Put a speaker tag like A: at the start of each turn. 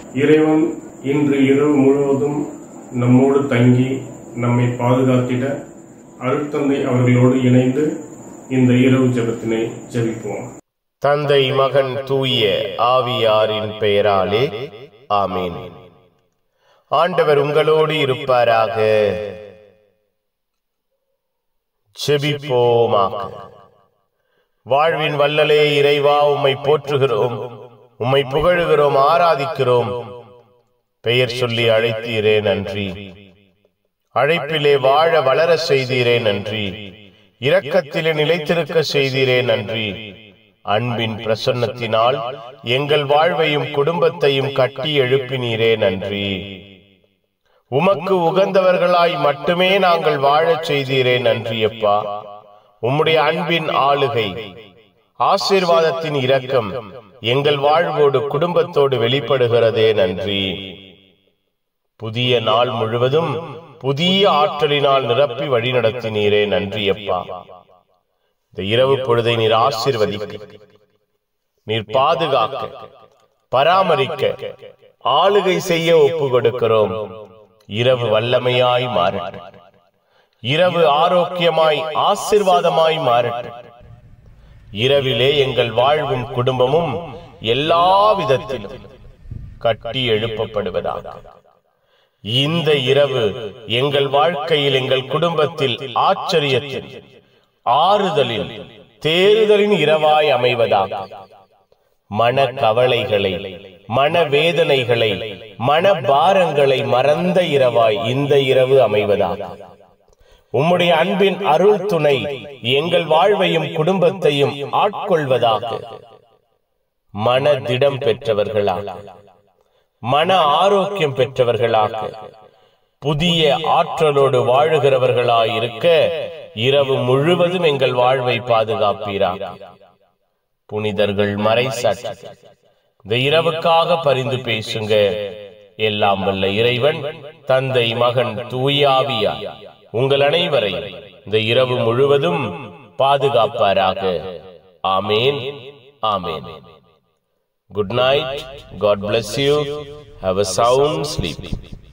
A: இறைவன் இன்று இரவு முழுவதும் நம்மோடு தங்கி நம்மை பாதுகாத்திட அருட்தந்தை அவர்களோடு இணைந்து இந்த இரவு ஜெபத்தினை ஜெபிப்போம்
B: தந்தை மகன் தூய ஆவியாரின் பெயராலே ஆமீன் ஆண்டவர் உங்களோடு இருப்பாராக செபிப்போமாக வாழ்வின் வல்லலே இறைவா உம்மை போற்றுகிறோம் உம்மை புகழுகிறோம் ஆராதிக்கிறோம் பெயர் சொல்லி அழைத்தீரே நன்றி அழைப்பிலே வாழ வளர செய்தீரே நன்றி இரக்கத்திலே நிலைத்திருக்க செய்தீரே நன்றி அன்பின் பிரசன்னத்தினால் எங்கள் வாழ்வையும் குடும்பத்தையும் கட்டி எழுப்பினீரே நன்றி உமக்கு உகந்தவர்களாய் மட்டுமே நாங்கள் வாழச் செய்தீரே நன்றி அப்பா உம்முடைய அன்பின் ஆளுகை ஆசீர்வாதத்தின் இரக்கம் எங்கள் வாழ்வோடு குடும்பத்தோடு வெளிப்படுகிறதே நன்றி புதிய நாள் முழுவதும் புதிய ஆற்றலினால் நிரப்பி வழிநடத்தினீரே நன்றி அப்பா இந்த இரவு பொழுதை நீர் ஆசீர்வதிக்க நீர் பாதுகாக்க பராமரிக்க ஆளுகை செய்ய ஒப்பு கொடுக்கிறோம் இரவு வல்லமையாய் மாறட்டும் இரவு ஆரோக்கியமாய் ஆசிர்வாதமாய் மாறட்டும் இரவிலே எங்கள் வாழ்வும் குடும்பமும் எல்லா விதத்திலும் கட்டி எழுப்பப்படுவதாக இந்த இரவு எங்கள் வாழ்க்கையில் எங்கள் குடும்பத்தில் ஆச்சரியத்தில் ஆறுதலில் தேறுதலின் இரவாய் அமைவதாக மன கவலைகளை மன வேதனைகளை மன பாரங்களை மறந்த இரவாய் இந்த இரவு அமைவதாக உம்முடைய அன்பின் அருள் துணை எங்கள் வாழ்வையும் குடும்பத்தையும் ஆட்கொள்வதாக மன திடம் பெற்றவர்களாக மன ஆரோக்கியம் பெற்றவர்களாக புதிய ஆற்றலோடு வாழுகிறவர்களாய் இருக்க இரவு முழுவதும் எங்கள் வாழ்வை பாதுகாப்பீராக புனிதர்கள் மறைசாட்சி இந்த இரவுக்காக பரிந்து பேசுங்க எல்லாம் வல்ல இறைவன் தந்தை மகன் தூயாவியா உங்கள் அனைவரையும் இந்த இரவு முழுவதும் பாதுகாப்பாராக ஆமேன் ஆமேன் good night God bless you have a sound sleep